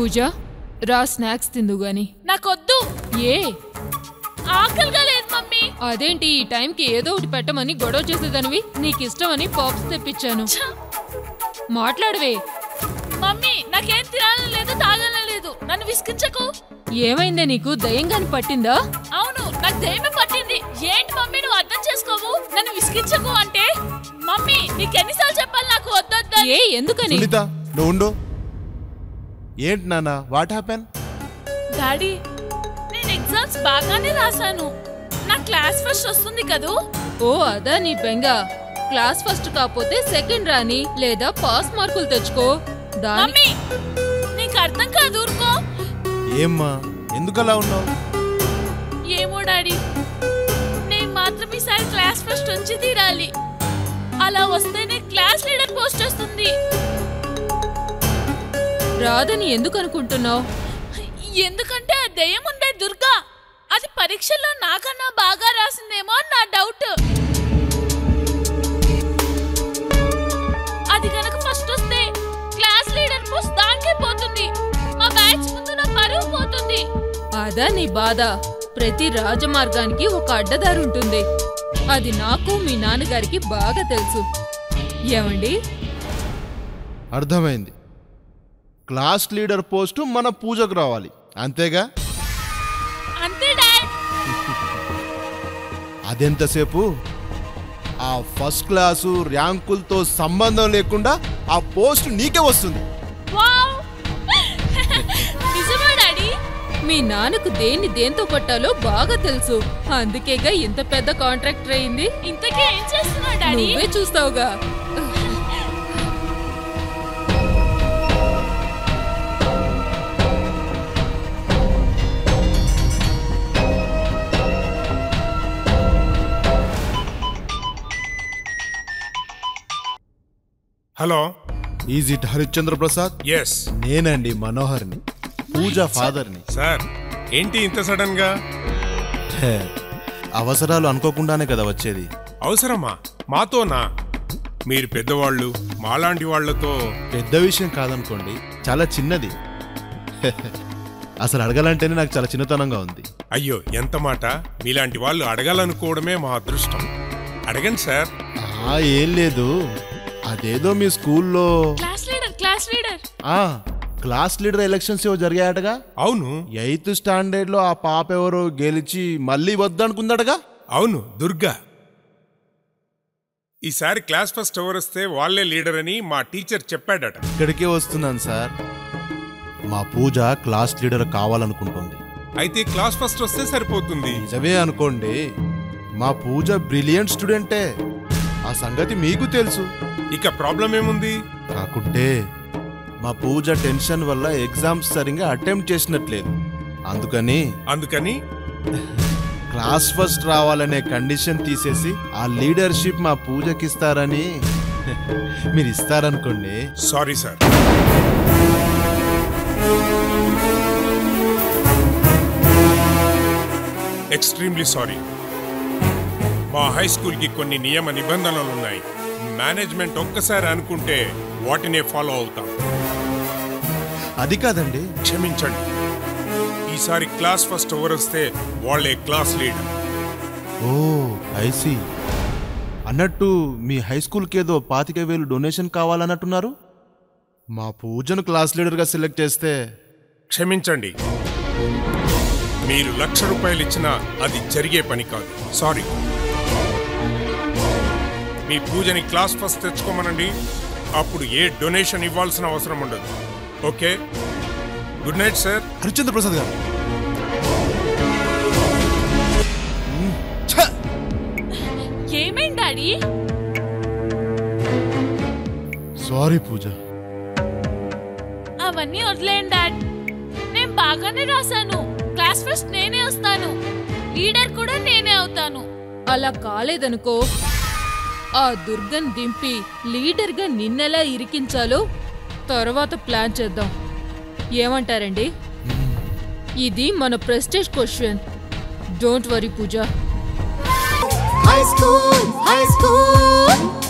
పూజ రా స్నాక్స్ తిందు గాని నాకొద్దు ఏ ఆకలిగా లేదు మమ్మీ అదేంటి ఈ టైంకి ఏదో ఒకటి పెట్టమని గొడవ చేసేదానివి నీకు ఇష్టమని పాప్స్ తెప్పించాను ఛ! మాట్లాడవే మమ్మీ నాకేం తినాలని లేదు తాగాలని లేదు నన్ను విసిగించకు ఏమైందే నీకు దయ్యంగాని పట్టిందా అవును నాకు దయ్యమే పట్టింది ఏంటి మమ్మీ నువ్వు అర్థం చేసుకోవు నన్ను విసిగించకు అంటే మమ్మీ నీకెన్నిసార్లు చెప్పాలి నాకు వద్దొద్దని ఏ ఎందుకని సునీత నువ్వు ఉండు ఏంటి నాన్న వాట్ హ్యాపెన్ డాడీ నేను ఎగ్జామ్స్ బాగానే రాశాను నా క్లాస్ ఫస్ట్ వస్తుంది కదూ ఓ అదా నీ బెంగ క్లాస్ ఫస్ట్ కాకపోతే సెకండ్ రాని లేదా పాస్ మార్కులు తెచ్చుకో దాని మమ్మీ నీకు అర్థం కాదు ఊరుకో ఏమ్మా ఎందుకు అలా ఉన్నావు ఏమో డాడీ నేను మాత్రం ఈసారి క్లాస్ ఫస్ట్ వచ్చి తీరాలి అలా వస్తేనే క్లాస్ లీడర్ పోస్ట్ వస్తుంది రాదని ఎందుకు అనుకుంటున్నావు ఎందుకంటే ఆ దెయ్యం ఉండే దుర్గా అది పరీక్షల్లో నాకన్నా బాగా రాసిందేమో అని నా డౌట్ అది కనుక ఫస్ట్ వస్తే క్లాస్ లీడర్ పోస్ట్ దానికే పోతుంది మా బ్యాచ్ ముందు నా పరువు పోతుంది అదా నీ బాధ ప్రతి రాజమార్గానికి ఒక అడ్డదారి ఉంటుంది అది నాకు మీ నాన్నగారికి బాగా తెలుసు ఏమండి అర్థమైంది క్లాస్ లీడర్ పోస్టు మన పూజకు రావాలి అంతేగా అంతే డాడ్ అదెంతసేపు ఆ ఫస్ట్ క్లాసు ర్యాంకులతో సంబంధం లేకుండా ఆ పోస్ట్ నీకే వస్తుంది వావ్ నిజమా డాడీ మీ నాన్నకు దేన్ని దేంతో కొట్టాలో బాగా తెలుసు అందుకేగా ఇంత పెద్ద కాంట్రాక్టర్ అయింది ఇంతకీ ఏం చేస్తున్నావు డాడీ నువ్వే చూస్తావుగా hello is it Harishchandra Prasad yes నేనండి మనోహర్ని పూజ ఫాదర్ని సార్ ఏంటి ఇంత సడన్ గా హే, అవసరాలు అనుకోకుండానే కదా వచ్చేది అవసరమా మాతోనా మీరు పెద్దవాళ్ళు మాలాంటి వాళ్లతో పెద్ద విషయం కాదనుకోండి చాలా చిన్నది అసలు అడగాలంటేనే నాకు చాలా చిన్నతనంగా ఉంది అయ్యో ఎంత మాట మీలాంటి వాళ్ళు అడగాలనుకోవడమే మా అదృష్టం అడగండి సార్ ఆ ఏం లేదు అదేదో మీ స్కూల్లో క్లాస్ లీడర్ క్లాస్ లీడర్ ఆ క్లాస్ లీడర్ ఎలక్షన్స్ ఏవో జరిగాయటగా అవును ఎయిత్ స్టాండర్డ్ లో ఆ పాప ఎవరో గెలిచి మళ్ళీ వద్దనుకుందటగా అవును దుర్గా ఈసారి క్లాస్ ఫస్ట్ ఎవరు వస్తే వాళ్ళే లీడర్ అని మా టీచర్ చెప్పాడట ఇక్కడికే వస్తున్నాను సార్ మా పూజ క్లాస్ లీడర్ కావాలనుకుంటుంది అయితే క్లాస్ ఫస్ట్ వస్తే సరిపోతుంది నిజమే అనుకోండి మా పూజ బ్రిలియంట్ స్టూడెంటే ఆ సంగతి మీకు తెలుసు ఇక ప్రాబ్లం ఏముంది కాకుంటే మా పూజ టెన్షన్ వల్ల ఎగ్జామ్స్ సరిగా అటెంప్ట్ చేసినట్లేదు అందుకని అందుకని క్లాస్ ఫస్ట్ రావాలనే కండిషన్ తీసేసి ఆ లీడర్షిప్ మా పూజకిస్తారని మీరు ఇస్తారనుకోండి సారీ సార్ ఎక్స్ట్రీమ్లీ సారీ మా హై స్కూల్కి కొన్ని నియమ నిబంధనలు ఉన్నాయి మేనేజ్మెంట్ ఒక్కసారి అనుకుంటే వాటినే ఫాలో అవుతాం అది కాదండి క్షమించండి ఈసారి క్లాస్ ఫస్ట్ ఎవరు వస్తే వాళ్ళే క్లాస్ లీడర్ ఓ ఐసి అన్నట్టు మీ హై స్కూల్కి ఏదో పాతిక వేలు డొనేషన్ కావాలన్నట్టున్నారు మా పూజను క్లాస్ లీడర్గా సెలెక్ట్ చేస్తే క్షమించండి మీరు లక్ష రూపాయలు ఇచ్చినా అది జరిగే పని కాదు సారీ మీ పూజని క్లాస్ ఫస్ట్ తెచ్చుకోమనండి అప్పుడు ఏ డొనేషన్ ఇవ్వాల్సిన అవసరం ఉండదు okay good night sir Harichandra Prasad garu మ్, ఛ! ఏమైంది డాడీ సారీ పూజ అవన్నీ వదిలేయండి డాడ్ నేను బాగానే రాశాను క్లాస్ ఫస్ట్ నేనే వస్తాను లీడర్ కూడా నేనే అవుతాను అలా కాలేదనుకో ఆ దుర్గన్ దింపి లీడర్గా నిన్నెలా ఇరికించాలో తర్వాత ప్లాన్ చేద్దాం ఏమంటారండి ఇది మన prestige question don't worry Pooja High school, high school,